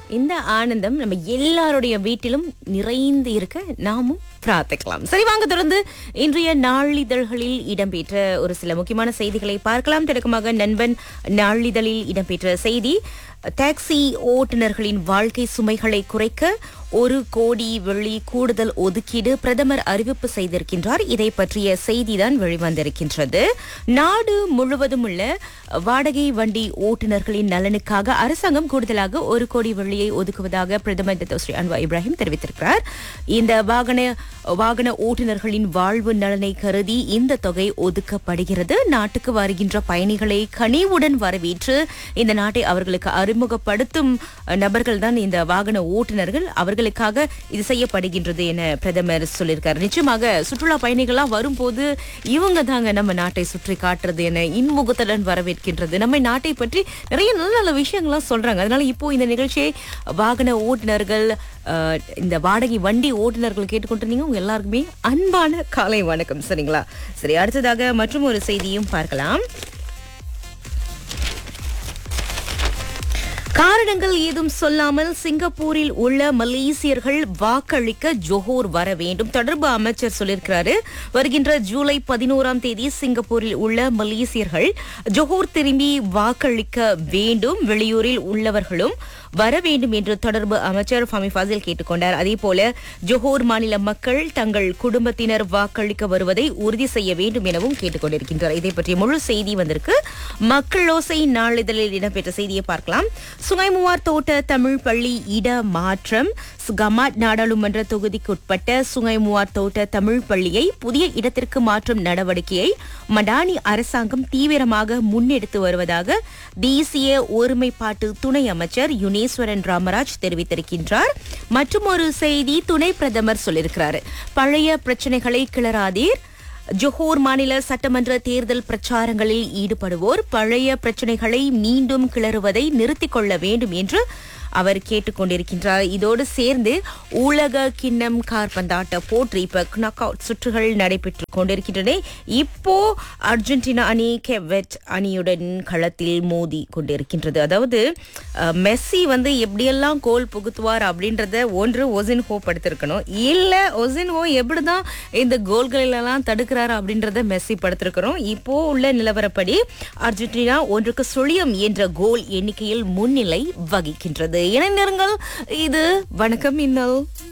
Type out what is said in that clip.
இந்த ஆனந்தம் நம்ம எல்லாருடைய வீட்டிலும் நிறைந்து இருக்க நாமும் பிரார்த்திக்கலாம் சரி வாங்க தொடர்ந்து இன்றைய நாளிதழ்களில் இடம்பெற்ற ஒரு சில முக்கியமான செய்திகளை பார்க்கலாம் தொடக்கமாக நண்பன் நாளிதழில் இடம்பெற்ற செய்தி டாக்ஸி ஓட்டுநர்களின் வாழ்க்கை சுமைகளை குறைக்க ஒரு கோடி வெள்ளி கூடுதல் ஒதுக்கீடு பிரதமர் அறிவிப்பு செய்திருக்கின்றார் இதை பற்றிய செய்திதான் வெளிவந்திருக்கின்றது நாடு முழுவதும் உள்ள வாடகை வண்டி ஓட்டுநர்களின் நலனுக்காக அரசாங்கம் கூடுதலாக ஒரு கோடி வெள்ளியை ஒதுக்குவதாக பிரதமர் டத்தோ ஸ்ரீ அன்வா இப்ராஹிம் தெரிவித்திருக்கிறார் இந்த வாகன வாகன ஓட்டுநர்களின் வாழ்வு நலனை கருதி இந்த தொகை ஒதுக்கப்படுகிறது நாட்டுக்கு வருகின்ற பயணிகளை கனிவுடன் வரவேற்று இந்த நாட்டை அவர்களுக்கு அறிமுகப்படுத்தும் நபர்கள் தான் இந்த வாகன ஓட்டுநர்கள் அவர்களுக்காக இது செய்யப்படுகின்றது என பிரதமர் சொல்லியிருக்காரு நிச்சயமாக சுற்றுலா பயணிகள்லாம் வரும்போது இவங்க தாங்க நம்ம நாட்டை சுற்றி காட்டுறது என இன்முகத்துடன் வரவேற்கின்றது நம்ம நாட்டை பற்றி நிறைய நல்ல நல்ல விஷயங்கள்லாம் சொல்றாங்க அதனால இப்போ இந்த நிகழ்ச்சியை வாகன ஓட்டுநர்கள் அஹ், இந்த வாடகை வண்டி ஓட்டுநர்கள் கேட்டுக்கொண்டிருந்தீங்க உங்க எல்லாருக்குமே அன்பான காலை வணக்கம் சரிங்களா சரி அடுத்ததாக மற்றும் ஒரு செய்தியும் பார்க்கலாம் காரணங்கள் ஏதும் சொல்லாமல் சிங்கப்பூரில் உள்ள மலேசியர்கள் வாக்களிக்க ஜோஹோர் வர வேண்டும் தொடர்பு அமைச்சர் சொல்லியிருக்கிறாரு வருகின்ற ஜூலை பதினோராம் தேதி சிங்கப்பூரில் உள்ள மலேசியர்கள் ஜோஹோர் திரும்பி வாக்களிக்க வேண்டும் வெளியூரில் உள்ளவர்களும் வர வேண்டும் என்று தொடர்பு அமைச்சர் ஃபமி ஃபாசில் கேட்டுக்கொண்டார் அதே போல ஜோஹோர் மாநில மக்கள் தங்கள் குடும்பத்தினர் வாக்களிக்க வருவதை உறுதி செய்ய வேண்டும் எனவும் கேட்டுக்கொண்டிருக்கின்றார் இதை பற்றிய முழு செய்தி வந்திருக்கு மக்களோசை நாளிதழில் இடம்பெற்ற செய்தியை பார்க்கலாம் சுங்கைமுவார் தோட்ட தமிழ் பள்ளி இட மாற்றம் கமாட் நாடாளுமன்ற தொகுதிக்குட்பட்ட சுங்கைமுவார் தோட்ட தமிழ் பள்ளியை புதிய இடத்திற்கு மாற்றும் நடவடிக்கையை மடானி அரசாங்கம் தீவிரமாக முன்னெடுத்து வருவதாக தேசிய ஒருமைப்பாட்டு துணை அமைச்சர் யுனேஸ்வரன் ராமராஜ் தெரிவித்திருக்கின்றார் மற்றும் ஒரு செய்தி துணை பிரதமர் சொல்லியிருக்கிறார் பழைய பிரச்சனைகளை கிளறாதீர் ஜொஹோர் மாநில சட்டமன்ற தேர்தல் பிரச்சாரங்களில் ஈடுபடுவோர் பழைய பிரச்சனைகளை மீண்டும் கிளறுவதை நிறுத்திக் கொள்ள வேண்டும் என்று அவர் கேட்டுக்கொண்டிருக்கின்றார் இதோடு சேர்ந்து உலக கிண்ணம் கார்பந்தாட்ட போட்டி இப்ப நாக் அவுட் சுற்றுகள் நடைபெற்று கொண்டிருக்கின்றன இப்போ அர்ஜென்டினா அணி கெவெட் அணியுடன் களத்தில் மோதி கொண்டிருக்கின்றது அதாவது அஹ், மெஸ்ஸி வந்து எப்படியெல்லாம் கோல் புகுத்துவார் அப்படின்றத ஒன்று ஒசின்ஹோ படுத்திருக்கணும் இல்ல ஒசின்ஹோ எப்படிதான் இந்த கோல்களெல்லாம் தடுக்கிறாரு அப்படின்றத மெஸ்ஸி படுத்திருக்கிறோம் இப்போ உள்ள நிலவரப்படி அர்ஜென்டினா ஒன்றுக்கு சுழியம் என்ற கோல் எண்ணிக்கையில் முன்னிலை வகிக்கின்றது இணைந்திருங்கள் இது வணக்கம் இன்னல்